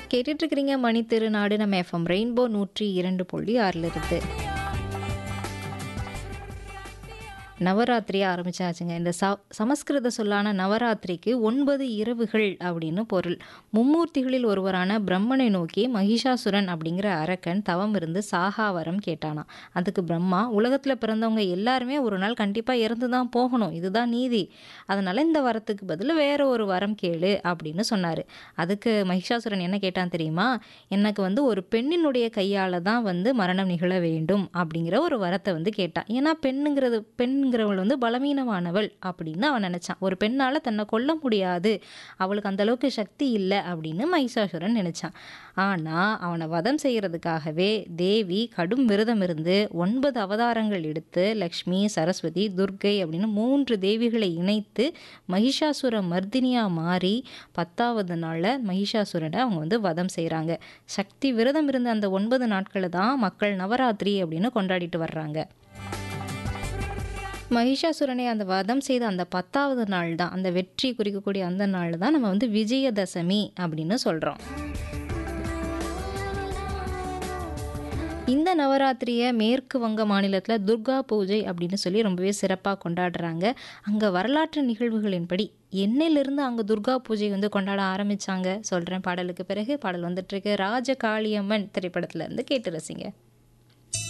கேட்டுட்டு இருக்கிறீங்க மணி திருநாடு நம்ம எஃப்எம் ரெயின்போ நூற்றி இரண்டு புள்ளி ஆறில் இருந்து நவராத்திரி ஆரம்பிச்சாச்சுங்க இந்த ச சமஸ்கிருத சொல்லான நவராத்திரிக்கு ஒன்பது இரவுகள் அப்படின்னு பொருள் மும்மூர்த்திகளில் ஒருவரான பிரம்மனை நோக்கி மகிஷாசுரன் அப்படிங்கிற அரக்கன் தவம் இருந்து சாகா வரம் கேட்டானாம் அதுக்கு பிரம்மா உலகத்தில் பிறந்தவங்க எல்லாருமே ஒரு நாள் கண்டிப்பாக இறந்து தான் போகணும் இதுதான் நீதி அதனால் இந்த வரத்துக்கு பதில் வேற ஒரு வரம் கேளு அப்படின்னு சொன்னார் அதுக்கு மகிஷாசுரன் என்ன கேட்டான் தெரியுமா எனக்கு வந்து ஒரு பெண்ணினுடைய கையால் தான் வந்து மரணம் நிகழ வேண்டும் அப்படிங்கிற ஒரு வரத்தை வந்து கேட்டான் ஏன்னா பெண்ணுங்கிறது பெண்ங்கிறவள் வந்து பலவீனமானவள் அப்படின்னு அவன் நினச்சான் ஒரு பெண்ணால் தன்னை கொல்ல முடியாது அவளுக்கு அந்த அளவுக்கு சக்தி இல்லை அப்படின்னு மகிஷாசுரன் நினச்சான் ஆனால் அவனை வதம் செய்கிறதுக்காகவே தேவி கடும் விரதம் இருந்து ஒன்பது அவதாரங்கள் எடுத்து லக்ஷ்மி சரஸ்வதி துர்க்கை அப்படின்னு மூன்று தேவிகளை இணைத்து மகிஷாசுர மர்தினியாக மாறி பத்தாவது நாளில் மகிஷாசுரனை அவங்க வந்து வதம் செய்கிறாங்க சக்தி விரதம் இருந்த அந்த ஒன்பது நாட்களை தான் மக்கள் நவராத்திரி அப்படின்னு கொண்டாடிட்டு வர்றாங்க மகிஷாசுரனை அந்த வதம் செய்த அந்த பத்தாவது நாள் தான் அந்த வெற்றி குறிக்கக்கூடிய அந்த நாள் தான் நம்ம வந்து விஜயதசமி அப்படின்னு சொல்கிறோம் இந்த நவராத்திரியை மேற்கு வங்க மாநிலத்தில் துர்கா பூஜை அப்படின்னு சொல்லி ரொம்பவே சிறப்பாக கொண்டாடுறாங்க அங்கே வரலாற்று நிகழ்வுகளின்படி என்னையிலிருந்து அங்கே துர்கா பூஜை வந்து கொண்டாட ஆரம்பித்தாங்க சொல்கிறேன் பாடலுக்கு பிறகு பாடல் வந்துட்டுருக்கு ராஜகாளியம்மன் திரைப்படத்துல இருந்து கேட்டு ரசிங்க